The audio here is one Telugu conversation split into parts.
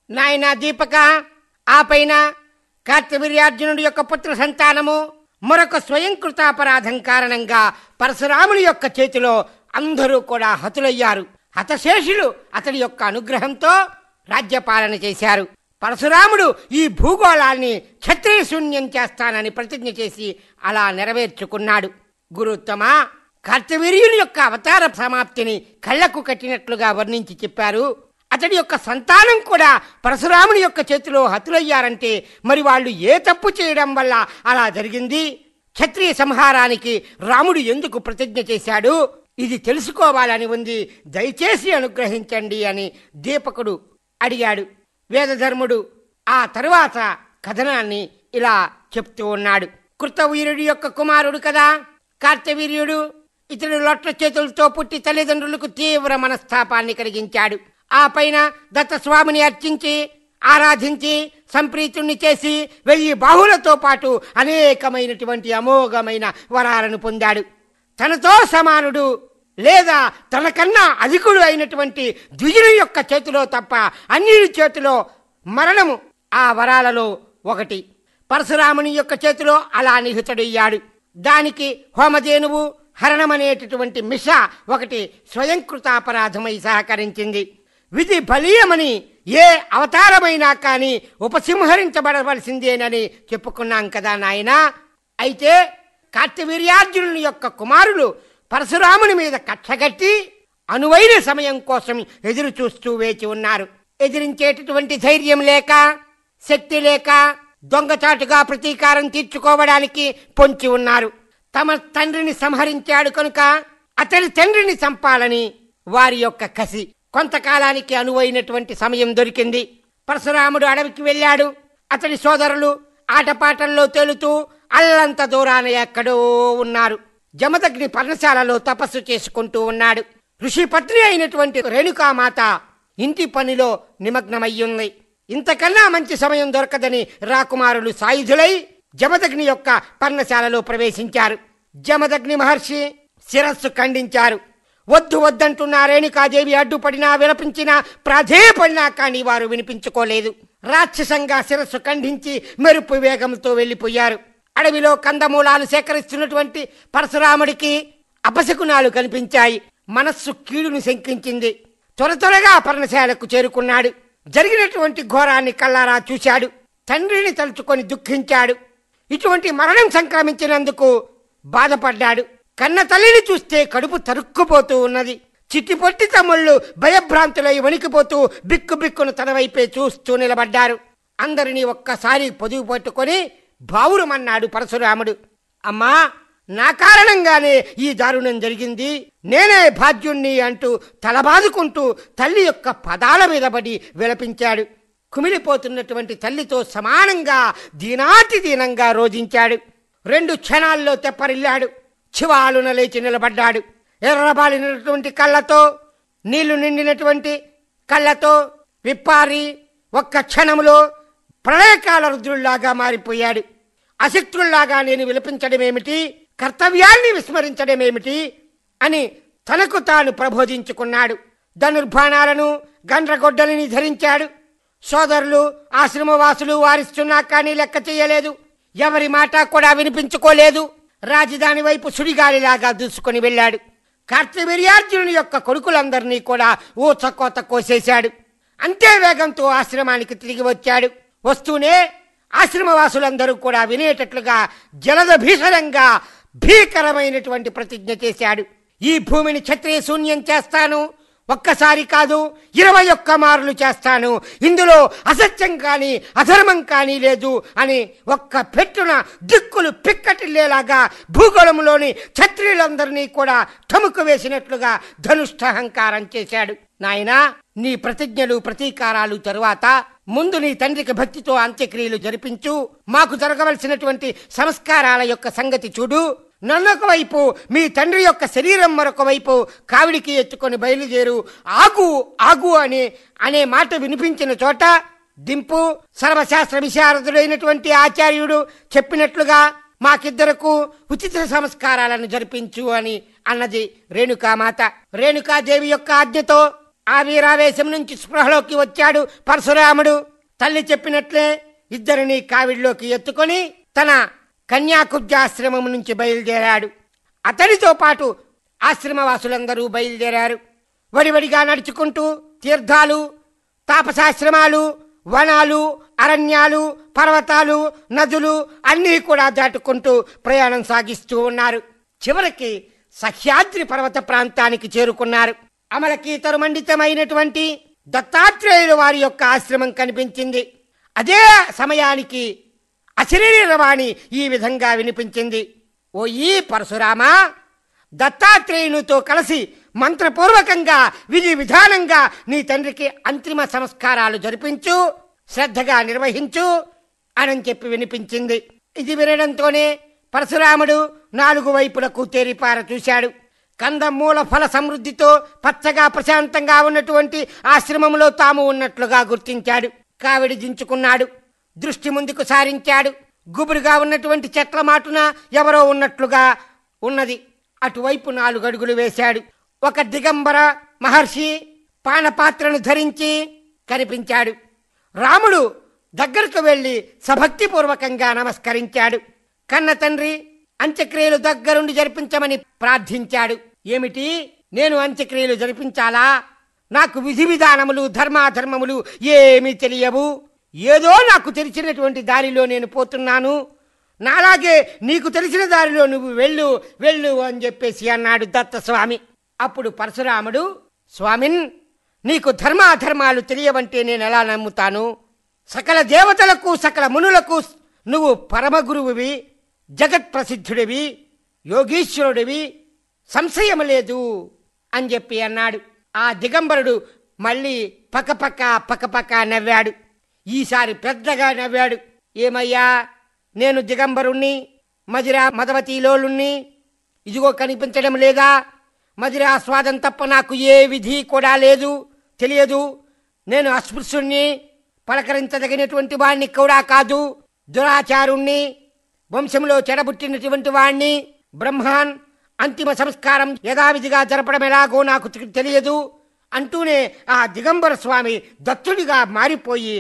నాయనా దీపక ఆ పైన కార్తవీర్యార్జునుడి యొక్క పుత్ర సంతానము మరొక స్వయంకృతాపరాధం కారణంగా పరశురాముని యొక్క చేతిలో అందరూ కూడా హతులయ్యారు హతశేషులు అతడి యొక్క అనుగ్రహంతో రాజ్యపాలన చేశారు పరశురాముడు ఈ భూగోళాన్ని క్షత్రియ శూన్యం చేస్తానని ప్రతిజ్ఞ చేసి అలా నెరవేర్చుకున్నాడు గురుత్తమ కార్తవీర్యుని యొక్క అవతార సమాప్తిని కళ్ళకు కట్టినట్లుగా వర్ణించి చెప్పారు అతడి యొక్క సంతానం కూడా పరశురాముని యొక్క చేతిలో హతులయ్యారంటే మరి వాళ్ళు ఏ తప్పు చేయడం వల్ల అలా జరిగింది క్షత్రియ సంహారానికి రాముడు ఎందుకు ప్రతిజ్ఞ చేశాడు ఇది తెలుసుకోవాలని ఉంది దయచేసి అనుగ్రహించండి అని దీపకుడు అడిగాడు వేదధర్ముడు ఆ తరువాత కథనాన్ని ఇలా చెప్తూ ఉన్నాడు కృతవీరుడి యొక్క కుమారుడు కదా కార్తవీర్యుడు ఇతడు లొట్ల చేతులతో పుట్టి తల్లిదండ్రులకు తీవ్ర మనస్తాపాన్ని కలిగించాడు ఆ పైన దత్తస్వామిని అర్చించి ఆరాధించి సంప్రీతుణ్ణి చేసి వెయ్యి బాహులతో పాటు అనేకమైనటువంటి అమోఘమైన వరాలను పొందాడు తనతో సమానుడు లేదా తనకన్నా అధికుడు అయినటువంటి ద్విజుని యొక్క చేతిలో తప్ప అన్యుని చేతిలో మరణము ఆ వరాలలో ఒకటి పరశురాముని యొక్క చేతిలో అలా నిహితుడయ్యాడు దానికి హోమధేనువు హరణమనేటటువంటి మిష ఒకటి స్వయంకృతాపరాధమై సహకరించింది విధి బలీయమని ఏ అవతారమైనా కానీ ఉపసింహరించబడవలసిందేనని చెప్పుకున్నాం కదా నాయనా అయితే కార్తవీర్యార్జునుని యొక్క కుమారులు పరశురాముని మీద కక్షగట్టి అనువైన సమయం కోసం ఎదురు చూస్తూ వేచి ఉన్నారు ఎదిరించేటటువంటి ధైర్యం లేక శక్తి లేక దొంగచాటుగా ప్రతీకారం తీర్చుకోవడానికి పొంచి ఉన్నారు తమ తండ్రిని సంహరించాడు కనుక అతని తండ్రిని చంపాలని వారి యొక్క కసి కొంతకాలానికి అనువైనటువంటి సమయం దొరికింది పరశురాముడు అడవికి వెళ్ళాడు అతడి సోదరులు ఆటపాటల్లో తేలుతూ అల్లంత దూరాన ఎక్కడో ఉన్నారు జమదగ్ని పర్ణశాలలో తపస్సు చేసుకుంటూ ఉన్నాడు ఋషిపత్ని అయినటువంటి రేణుకామాత ఇంటి పనిలో నిమగ్నమయ్యుంది ఇంతకన్నా మంచి సమయం దొరకదని రాకుమారులు సాయుధులై జమదగ్ని యొక్క పర్ణశాలలో ప్రవేశించారు జమదగ్ని మహర్షి శిరస్సు ఖండించారు వద్దు వద్దంటున్న రేణుకాదేవి అడ్డుపడినా విలపించినా ప్రాధేయపడినా కానీ వారు వినిపించుకోలేదు రాక్షసంగా శిరస్సు ఖండించి మెరుపు వేగంతో వెళ్ళిపోయారు అడవిలో కందమూలాలు సేకరిస్తున్నటువంటి పరశురాముడికి అపశకునాలు కనిపించాయి మనస్సు కీడును శంకించింది త్వర త్వరగా పర్ణశాలకు చేరుకున్నాడు జరిగినటువంటి ఘోరాన్ని కల్లారా చూశాడు తండ్రిని తలుచుకొని దుఃఖించాడు ఇటువంటి మరణం సంక్రమించినందుకు బాధపడ్డాడు కన్న తల్లిని చూస్తే కడుపు తరుక్కుపోతూ ఉన్నది చిట్టిపొట్టి తమ్ముళ్ళు భయభ్రాంతులై వణికిపోతూ బిక్కు బిక్కును తన వైపే చూస్తూ నిలబడ్డారు అందరినీ ఒక్కసారి పొదుగు పట్టుకొని బావురమన్నాడు పరశురాముడు అమ్మా నా కారణంగానే ఈ దారుణం జరిగింది నేనే భాగ్యుణ్ణి అంటూ తలబాదుకుంటూ తల్లి యొక్క పదాల మీద పడి విలపించాడు కుమిలిపోతున్నటువంటి తల్లితో సమానంగా దీనాతి దీనంగా రోజించాడు రెండు క్షణాల్లో తెప్పరిల్లాడు చివాలున లేచి నిలబడ్డాడు ఎర్రబాలినటువంటి కళ్ళతో నీళ్లు నిండినటువంటి కళ్ళతో విప్పారి ఒక్క క్షణంలో ప్రళయకాల రుద్రుల్లాగా మారిపోయాడు అశక్తుల్లాగా నేను విలపించడమేమిటి కర్తవ్యాన్ని విస్మరించడమేమిటి అని తనకు తాను ప్రబోధించుకున్నాడు ధనుర్బాణాలను గండ్రగొడ్డలిని ధరించాడు సోదరులు ఆశ్రమవాసులు వారిస్తున్నా కానీ లెక్క చేయలేదు ఎవరి మాట కూడా వినిపించుకోలేదు రాజధాని వైపు సుడిగాలిలాగా దూసుకొని వెళ్ళాడు కార్తవీర్యార్జునుని యొక్క కొడుకులందరినీ కూడా ఊచకోత కోసేశాడు అంతే వేగంతో ఆశ్రమానికి తిరిగి వచ్చాడు వస్తూనే ఆశ్రమవాసులందరూ కూడా వినేటట్లుగా జలద భీషణంగా భీకరమైనటువంటి ప్రతిజ్ఞ చేశాడు ఈ భూమిని క్షత్రియ శూన్యం చేస్తాను ఒక్కసారి కాదు ఇరవై ఒక్క మారులు చేస్తాను ఇందులో అసత్యం కానీ అధర్మం కానీ లేదు అని ఒక్క పెట్టున దిక్కులు పిక్కటిల్లేలాగా భూగోళంలోని క్షత్రియులందరినీ కూడా తముకు వేసినట్లుగా ధనుష్టహంకారం చేశాడు నాయనా నీ ప్రతిజ్ఞలు ప్రతీకారాలు తరువాత ముందు నీ తండ్రికి భక్తితో అంత్యక్రియలు జరిపించు మాకు జరగవలసినటువంటి సంస్కారాల యొక్క సంగతి చూడు నన్నొక వైపు మీ తండ్రి యొక్క శరీరం మరొక వైపు కావిడికి ఎత్తుకొని బయలుదేరు ఆగు ఆగు అని అనే మాట వినిపించిన చోట దింపు సర్వశాస్త్ర విశారదుడైనటువంటి ఆచార్యుడు చెప్పినట్లుగా మాకిద్దరకు ఉచిత సంస్కారాలను జరిపించు అని అన్నది రేణుకామాత రేణుకాదేవి యొక్క ఆజ్ఞతో ఆ వీరావేశం నుంచి స్పృహలోకి వచ్చాడు పరశురాముడు తల్లి చెప్పినట్లే ఇద్దరిని కావిడిలోకి ఎత్తుకొని తన కన్యాకుబ్జాశ్రమం నుంచి బయలుదేరాడు అతడితో పాటు ఆశ్రమవాసులందరూ బయలుదేరారు వడివడిగా నడుచుకుంటూ తీర్థాలు తాపసాశ్రమాలు వనాలు అరణ్యాలు పర్వతాలు నదులు అన్నీ కూడా దాటుకుంటూ ప్రయాణం సాగిస్తూ ఉన్నారు చివరికి సహ్యాద్రి పర్వత ప్రాంతానికి చేరుకున్నారు అమలకీతరు మండితమైనటువంటి దత్తాత్రేయులు వారి యొక్క ఆశ్రమం కనిపించింది అదే సమయానికి అశరీరవాణి ఈ విధంగా వినిపించింది ఓ ఈ పరశురామా దత్తాత్రేయునితో కలిసి మంత్రపూర్వకంగా విధి విధానంగా నీ తండ్రికి అంతిమ సంస్కారాలు జరిపించు శ్రద్ధగా నిర్వహించు అని చెప్పి వినిపించింది ఇది వినడంతోనే పరశురాముడు నాలుగు వైపులకు తేరిపార చూశాడు కందమూల ఫల సమృద్ధితో పచ్చగా ప్రశాంతంగా ఉన్నటువంటి ఆశ్రమంలో తాము ఉన్నట్లుగా గుర్తించాడు కావిడి దించుకున్నాడు దృష్టి ముందుకు సారించాడు గుబురుగా ఉన్నటువంటి చెట్ల మాటున ఎవరో ఉన్నట్లుగా ఉన్నది అటువైపు నాలుగు అడుగులు వేశాడు ఒక దిగంబర మహర్షి పానపాత్రను ధరించి కనిపించాడు రాముడు దగ్గరకు వెళ్లి సభక్తిపూర్వకంగా నమస్కరించాడు కన్న తండ్రి అంత్యక్రియలు దగ్గరుండి జరిపించమని ప్రార్థించాడు ఏమిటి నేను అంత్యక్రియలు జరిపించాలా నాకు విధి విధానములు ధర్మాధర్మములు ఏమీ తెలియవు ఏదో నాకు తెలిసినటువంటి దారిలో నేను పోతున్నాను నాలాగే నీకు తెలిసిన దారిలో నువ్వు వెళ్ళు వెళ్ళు అని చెప్పేసి అన్నాడు దత్తస్వామి అప్పుడు పరశురాముడు స్వామిన్ నీకు ధర్మాధర్మాలు తెలియవంటే నేను ఎలా నమ్ముతాను సకల దేవతలకు సకల మునులకు నువ్వు పరమగురువువి జగత్ ప్రసిద్ధుడివి యోగీశ్వరుడివి సంశయం లేదు అని చెప్పి అన్నాడు ఆ దిగంబరుడు మళ్ళీ పక్కపక్క పక్కపక్క నవ్వాడు ఈసారి పెద్దగా నవ్వాడు ఏమయ్యా నేను దిగంబరుణ్ణి మదిరా మదవతీలోలుణ్ణి ఇదిగో కనిపించడం లేదా మదిరా స్వాదం తప్ప నాకు ఏ విధి కూడా లేదు తెలియదు నేను అస్పృశ్యుణ్ణి పలకరించదగినటువంటి వాణ్ణి కూడా కాదు దురాచారుణ్ణి వంశంలో చెడబుట్టినటువంటి వాణ్ణి బ్రహ్మాన్ అంతిమ సంస్కారం యథావిధిగా జరపడం ఎలాగో నాకు తె- తెలియదు అంటూనే ఆ దిగంబర స్వామి దత్తుడిగా మారిపోయి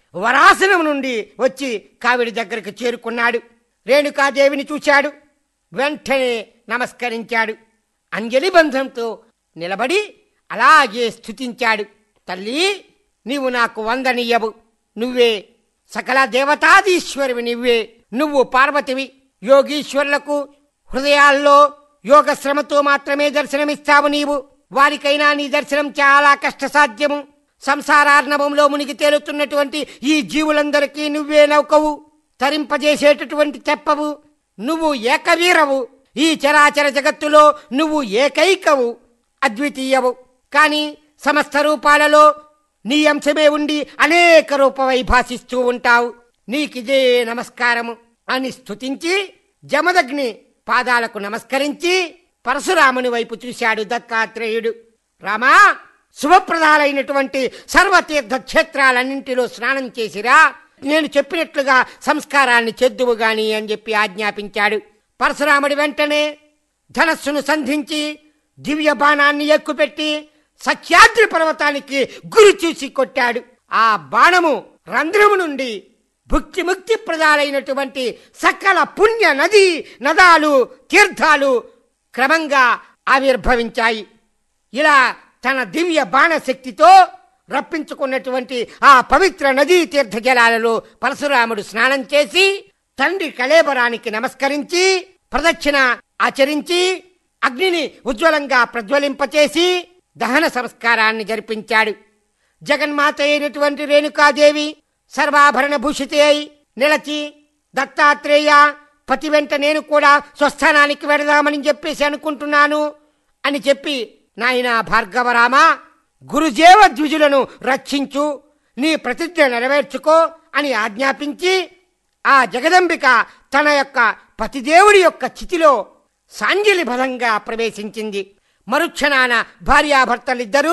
వరాసనం నుండి వచ్చి కావిడి దగ్గరకు చేరుకున్నాడు రేణుకాదేవిని చూశాడు వెంటనే నమస్కరించాడు అంజలి బంధంతో నిలబడి అలాగే స్థుతించాడు తల్లి నీవు నాకు వందనీయవు నువ్వే సకల దేవతాధీశ్వరివి నువ్వే నువ్వు పార్వతివి యోగీశ్వరులకు హృదయాల్లో యోగ శ్రమతో మాత్రమే దర్శనమిస్తావు నీవు వారికైనా నీ దర్శనం చాలా కష్టసాధ్యము సంసారార్ణవంలో మునిగి తేలుతున్నటువంటి ఈ జీవులందరికీ నువ్వే నౌకవు తరింపజేసేటటువంటి తెప్పవు నువ్వు ఏకవీరవు ఈ చరాచర జగత్తులో నువ్వు ఏకైకవు అద్వితీయవు కాని సమస్త రూపాలలో నీ అంశమే ఉండి అనేక రూపమై భాషిస్తూ ఉంటావు నీకిదే నమస్కారము అని స్తుతించి జమదగ్ని పాదాలకు నమస్కరించి పరశురాముని వైపు చూశాడు దత్తాత్రేయుడు రామా శుభప్రదాలైనటువంటి సర్వతీర్థ క్షేత్రాలన్నింటిలో స్నానం చేసిరా నేను చెప్పినట్లుగా సంస్కారాన్ని చెద్దువు గాని అని చెప్పి ఆజ్ఞాపించాడు పరశురాముడి వెంటనే ధనస్సును సంధించి దివ్య బాణాన్ని ఎక్కుపెట్టి సఖ్యాద్రి పర్వతానికి గురి చూసి కొట్టాడు ఆ బాణము రంధ్రము నుండి భుక్తి ముక్తి ప్రదాలైనటువంటి సకల పుణ్య నది నదాలు తీర్థాలు క్రమంగా ఆవిర్భవించాయి ఇలా తన దివ్య బాణశక్తితో రప్పించుకున్నటువంటి ఆ పవిత్ర నదీ తీర్థ జలాలలో పరశురాముడు స్నానం చేసి తండ్రి కళేబరానికి నమస్కరించి ప్రదక్షిణ ఆచరించి అగ్నిని ఉజ్వలంగా ప్రజ్వలింపచేసి దహన సంస్కారాన్ని జరిపించాడు జగన్మాత అయినటువంటి రేణుకాదేవి సర్వాభరణ భూషితే అయి నిలచి దత్తాత్రేయ పతి వెంట నేను కూడా స్వస్థానానికి వెడదామని చెప్పేసి అనుకుంటున్నాను అని చెప్పి నాయనా భార్గవరామ గురుజేవ ద్విజులను రక్షించు నీ ప్రతిజ్ఞ నెరవేర్చుకో అని ఆజ్ఞాపించి ఆ జగదంబిక తన యొక్క పతిదేవుడి యొక్క చితిలో సాంజలి బలంగా ప్రవేశించింది మరుక్షణాన భార్యాభర్తలిద్దరూ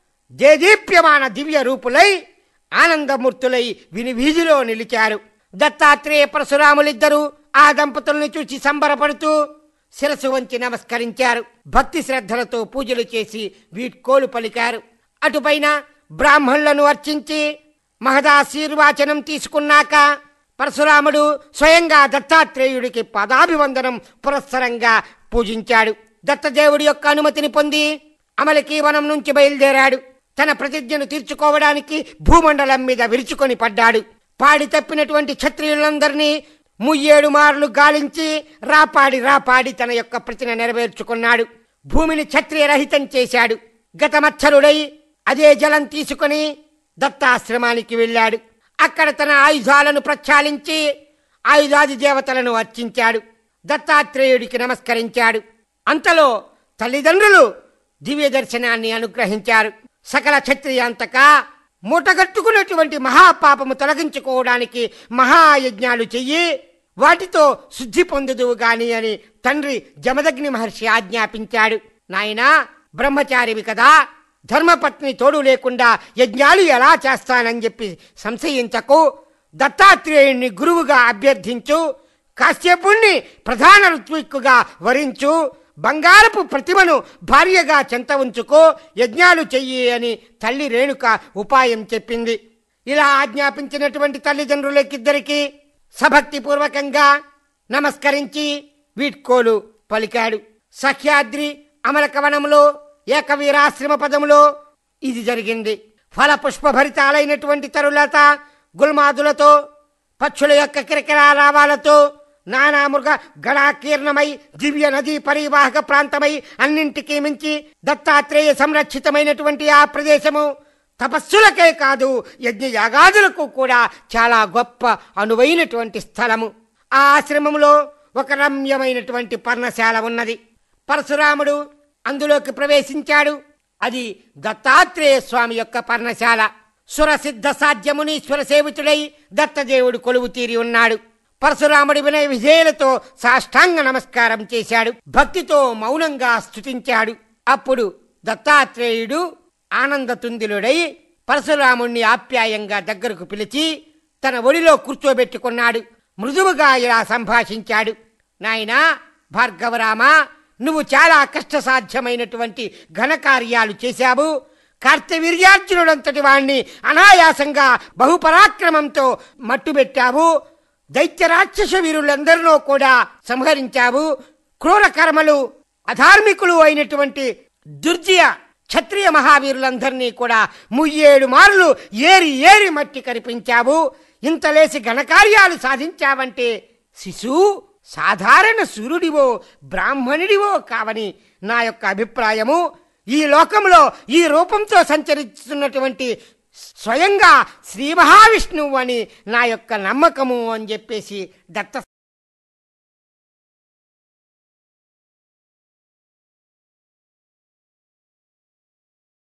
దేదీప్యమాన దివ్య రూపులై ఆనందమూర్తులై విని వీధిలో నిలిచారు దత్తాత్రేయ పరశురాములిద్దరూ ఆ దంపతులను చూసి సంబరపడుతూ శిరసు వంచి నమస్కరించారు భక్తి శ్రద్ధలతో పూజలు చేసి వీడ్కోలు పలికారు అటుపైన బ్రాహ్మణులను అర్చించి మహదాశీర్వాచనం తీసుకున్నాక పరశురాముడు స్వయంగా దత్తాత్రేయుడికి పదాభివందనం పురస్సరంగా పూజించాడు దత్తదేవుడి యొక్క అనుమతిని పొంది అమలకి వనం నుంచి బయలుదేరాడు తన ప్రతిజ్ఞను తీర్చుకోవడానికి భూమండలం మీద విరుచుకొని పడ్డాడు పాడి తప్పినటువంటి క్షత్రియులందరినీ ముయ్యేడు మార్లు గాలించి రాపాడి రాపాడి తన యొక్క ప్రతిన నెరవేర్చుకున్నాడు భూమిని క్షత్రియ రహితం చేశాడు గతమచ్చరుడై అదే జలం తీసుకుని దత్తాశ్రమానికి వెళ్ళాడు అక్కడ తన ఆయుధాలను ప్రక్షాళించి ఆయుధాది దేవతలను అర్చించాడు దత్తాత్రేయుడికి నమస్కరించాడు అంతలో తల్లిదండ్రులు దివ్య దర్శనాన్ని అనుగ్రహించారు సకల క్షత్రియాంతక మూటగట్టుకున్నటువంటి మహాపాపము తొలగించుకోవడానికి మహాయజ్ఞాలు చెయ్యి వాటితో శుద్ధి పొందుదువు గాని అని తండ్రి జమదగ్ని మహర్షి ఆజ్ఞాపించాడు నాయనా బ్రహ్మచారివి కదా ధర్మపత్ని తోడు లేకుండా యజ్ఞాలు ఎలా చేస్తానని చెప్పి సంశయించకు దత్తాత్రేయుణ్ణి గురువుగా అభ్యర్థించు కాశ్యపుణ్ణి ప్రధాన ఋత్విక్కుగా వరించు బంగారపు ప్రతిమను భార్యగా చెంత ఉంచుకో యజ్ఞాలు చెయ్యి అని తల్లి రేణుక ఉపాయం చెప్పింది ఇలా ఆజ్ఞాపించినటువంటి తల్లిదండ్రులకిద్దరికి సభక్తిపూర్వకంగా నమస్కరించి వీడ్కోలు పలికాడు సహ్యాద్రి అమలకవనంలో ఏకవీరాశ్రమ పదములో ఇది జరిగింది ఫల పుష్పభరితాలైనటువంటి తరులత గుల్మాదులతో పక్షుల యొక్క కిరకిరారావాలతో నానా మృగ గణాకీర్ణమై దివ్య నదీ పరివాహక ప్రాంతమై అన్నింటికీ మించి దత్తాత్రేయ సంరక్షితమైనటువంటి ఆ ప్రదేశము తపస్సులకే కాదు యజ్ఞ యాగాదులకు కూడా చాలా గొప్ప అనువైనటువంటి స్థలము ఆ ఆశ్రమంలో ఒక రమ్యమైనటువంటి పర్ణశాల ఉన్నది పరశురాముడు అందులోకి ప్రవేశించాడు అది దత్తాత్రేయ స్వామి యొక్క పర్ణశాల సురసిద్ధ సాధ్యమునీశ్వర సేవితుడై దత్తదేవుడు కొలువు తీరి ఉన్నాడు పరశురాముడి వినయ విధేయులతో సాష్టాంగ నమస్కారం చేశాడు భక్తితో మౌనంగా స్తుతించాడు అప్పుడు దత్తాత్రేయుడు ఆనందతుందిలుడై పరశురాముణ్ణి ఆప్యాయంగా దగ్గరకు పిలిచి తన ఒడిలో కూర్చోబెట్టుకున్నాడు మృదువుగా ఇలా సంభాషించాడు నాయనా భార్గవరామ నువ్వు చాలా కష్టసాధ్యమైనటువంటి ఘనకార్యాలు చేశావు కార్తవీర్యార్జునుడంతటి వాణ్ణి అనాయాసంగా బహుపరాక్రమంతో మట్టుబెట్టావు దైత్య రాక్షస వీరులందరినో కూడా సంహరించావు క్రూర కర్మలు అధార్మికులు అయినటువంటి దుర్జయ క్షత్రియ మహావీరులందరినీ కూడా ముయ్యేడు మార్లు ఏరి ఏరి మట్టి కనిపించావు ఇంతలేసి ఘనకార్యాలు సాధించావంటే శిశువు సాధారణ సూర్యుడివో బ్రాహ్మణుడివో కావని నా యొక్క అభిప్రాయము ఈ లోకంలో ఈ రూపంతో సంచరిస్తున్నటువంటి స్వయంగా శ్రీ మహావిష్ణువు అని నా యొక్క నమ్మకము అని చెప్పేసి దత్త